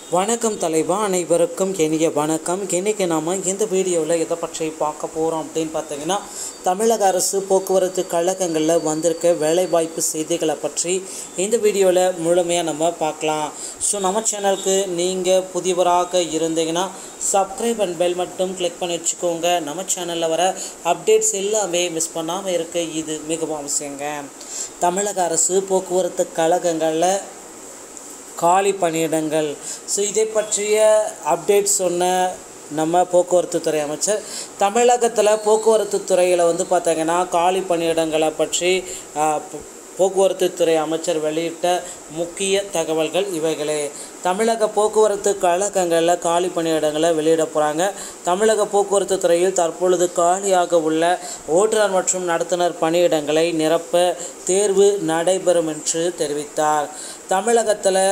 வணக்கம் தலைவா அனைவருக்கும் இனிய வணக்கம் இன்றைக்கி நாம் இந்த வீடியோவில் எதை பற்றி பார்க்க போகிறோம் அப்படின்னு பார்த்தீங்கன்னா தமிழக அரசு போக்குவரத்து கழகங்களில் வந்திருக்க வேலைவாய்ப்பு செய்திகளை பற்றி இந்த வீடியோவில் முழுமையாக நம்ம பார்க்கலாம் ஸோ நம்ம சேனலுக்கு நீங்கள் புதியவராக இருந்தீங்கன்னா சப்ஸ்கிரைப் அண்ட் பெல் மட்டும் கிளிக் பண்ணி வச்சுக்கோங்க நம்ம சேனலில் வர அப்டேட்ஸ் எல்லாமே மிஸ் பண்ணாமல் இருக்க இது மிகவும் அவசியங்க தமிழக அரசு போக்குவரத்து கழகங்களில் காலி பணியிடங்கள் ஸோ இதை பற்றிய அப்டேட் சொன்ன நம்ம போக்குவரத்து துறை அமைச்சர் தமிழகத்தில் போக்குவரத்து துறையில் வந்து பார்த்திங்கன்னா காலி பணியிடங்களை பற்றி ஆ, போ- போக்குவரத்து துறை அமைச்சர் வெளியிட்ட முக்கிய தகவல்கள் இவைகளே தமிழக போக்குவரத்து கழகங்களில் காலி பணியிடங்களை வெளியிட போகிறாங்க தமிழக போக்குவரத்து துறையில் தற்பொழுது காலியாக உள்ள ஓட்டுநர் மற்றும் நடத்துனர் பணியிடங்களை நிரப்ப தேர்வு நடைபெறும் என்று தெரிவித்தார் தமிழகத்தில்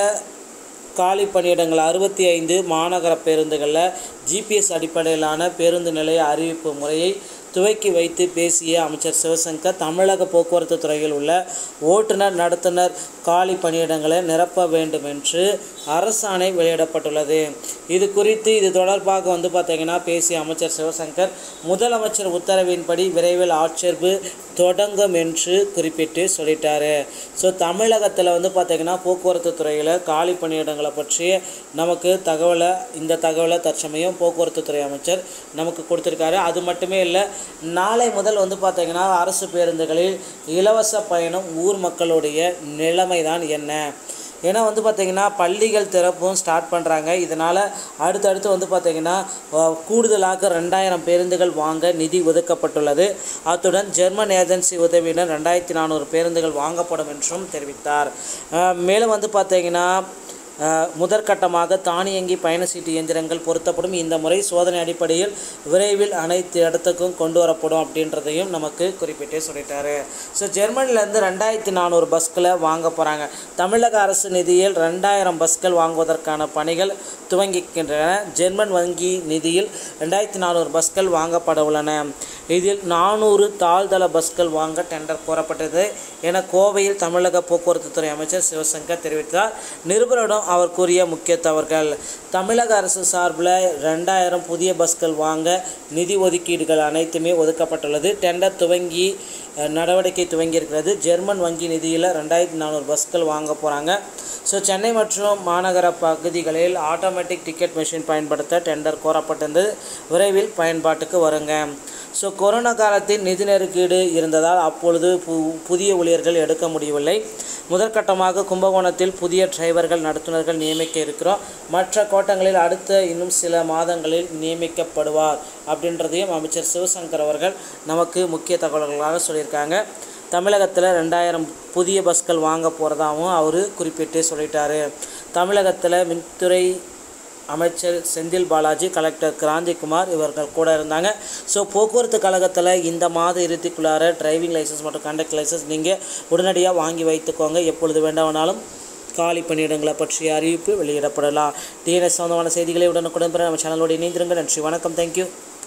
காலி பணியிடங்கள் அறுபத்தி ஐந்து மாநகர பேருந்துகளில் ஜிபிஎஸ் அடிப்படையிலான பேருந்து நிலைய அறிவிப்பு முறையை துவக்கி வைத்து பேசிய அமைச்சர் சிவசங்கர் தமிழக போக்குவரத்து துறையில் உள்ள ஓட்டுநர் நடத்துனர் காலி பணியிடங்களை நிரப்ப வேண்டும் என்று அரசாணை வெளியிடப்பட்டுள்ளது இது குறித்து இது தொடர்பாக வந்து பார்த்தீங்கன்னா பேசிய அமைச்சர் சிவசங்கர் முதலமைச்சர் உத்தரவின்படி விரைவில் ஆட்சேர்ப்பு தொடங்கும் என்று குறிப்பிட்டு சொல்லிட்டாரு ஸோ தமிழகத்தில் வந்து பார்த்தீங்கன்னா போக்குவரத்து துறையில் காலி பணியிடங்களை பற்றி நமக்கு தகவலை இந்த தகவலை தற்சமயம் போக்குவரத்து துறை அமைச்சர் நமக்கு கொடுத்துருக்காரு அது மட்டுமே இல்லை நாளை முதல் வந்து பார்த்தீங்கன்னா அரசு பேருந்துகளில் இலவச பயணம் ஊர் மக்களுடைய நிலைமை தான் என்ன ஏன்னா வந்து பார்த்திங்கன்னா பள்ளிகள் திறப்பும் ஸ்டார்ட் பண்ணுறாங்க இதனால் அடுத்தடுத்து வந்து பார்த்திங்கன்னா அஹ், கூடுதலாக ரெண்டாயிரம் பேருந்துகள் வாங்க நிதி ஒதுக்கப்பட்டுள்ளது அத்துடன் ஜெர்மன் ஏஜென்சி உதவியுடன் ரெண்டாயிரத்தி நானூறு பேருந்துகள் வாங்கப்படும் என்றும் தெரிவித்தார் அஹ், மேலும் வந்து பார்த்திங்கன்னா அஹ், முதற்கட்டமாக தானியங்கி பயண சீட்டு இயந்திரங்கள் பொருத்தப்படும் இந்த முறை சோதனை அடிப்படையில் விரைவில் அனைத்து இடத்துக்கும் கொண்டு வரப்படும் அப்படின்றதையும் நமக்கு குறிப்பிட்டே சொல்லிட்டாரு ஸோ ஜெர்மனிலேருந்து ரெண்டாயிரத்தி நானூறு பஸ்களை வாங்க போகிறாங்க தமிழக அரசு நிதியில் ரெண்டாயிரம் பஸ்கள் வாங்குவதற்கான பணிகள் துவங்கிக்கின்றன ஜெர்மன் வங்கி நிதியில் ரெண்டாயிரத்தி நானூறு பஸ்கள் வாங்கப்பட உள்ளன இதில் நானூறு தாழ்தள பஸ்கள் வாங்க டெண்டர் கோரப்பட்டது என கோவையில் தமிழக போக்குவரத்து துறை அமைச்சர் சிவசங்கர் தெரிவித்தார் நிருபரிடம் அவர் கூறிய முக்கிய தவறுகள் தமிழக அரசு சார்பில் ரெண்டாயிரம் புதிய பஸ்கள் வாங்க நிதி ஒதுக்கீடுகள் அனைத்துமே ஒதுக்கப்பட்டுள்ளது டெண்டர் துவங்கி அஹ், நடவடிக்கை துவங்கியிருக்கிறது ஜெர்மன் வங்கி நிதியில் ரெண்டாயிரத்தி நானூறு பஸ்கள் வாங்க போகிறாங்க ஸோ சென்னை மற்றும் மாநகர பகுதிகளில் ஆட்டோமேட்டிக் டிக்கெட் மெஷின் பயன்படுத்த டெண்டர் கோரப்பட்டிருந்தது விரைவில் பயன்பாட்டுக்கு வருங்க ஸோ கொரோனா காலத்தில் நிதி நெருக்கீடு இருந்ததால் அப்பொழுது பு புதிய ஊழியர்கள் எடுக்க முடியவில்லை முதற்கட்டமாக கும்பகோணத்தில் புதிய டிரைவர்கள் நடத்துனர்கள் நியமிக்க இருக்கிறோம் மற்ற கோட்டங்களில் அடுத்த இன்னும் சில மாதங்களில் நியமிக்கப்படுவார் அப்படின்றதையும் அமைச்சர் சிவசங்கர் அவர்கள் நமக்கு முக்கிய தகவல்களாக சொல்லியிருக்காங்க தமிழகத்தில் ரெண்டாயிரம் புதிய பஸ்கள் வாங்க போகிறதாகவும் அவர் குறிப்பிட்டு சொல்லிட்டாரு தமிழகத்தில் மின்துறை அமைச்சர் செந்தில் பாலாஜி கலெக்டர் கிராந்திகுமார் இவர்கள் கூட இருந்தாங்க ஸோ போக்குவரத்து கழகத்தில் இந்த மாத இறுதிக்குள்ளார டிரைவிங் லைசன்ஸ் மற்றும் கண்டக்ட் லைசன்ஸ் நீங்கள் உடனடியாக வாங்கி வைத்துக்கோங்க எப்பொழுது வேண்டாமானாலும் காலி பணியிடங்களை பற்றிய அறிவிப்பு வெளியிடப்படலாம் டிஎன்எஸ் சம்பந்தமான செய்திகளை உடனுக்குடன் பெற நம்ம சேனலோடு இணைந்திருங்க நன்றி வணக்கம் தேங்க்யூ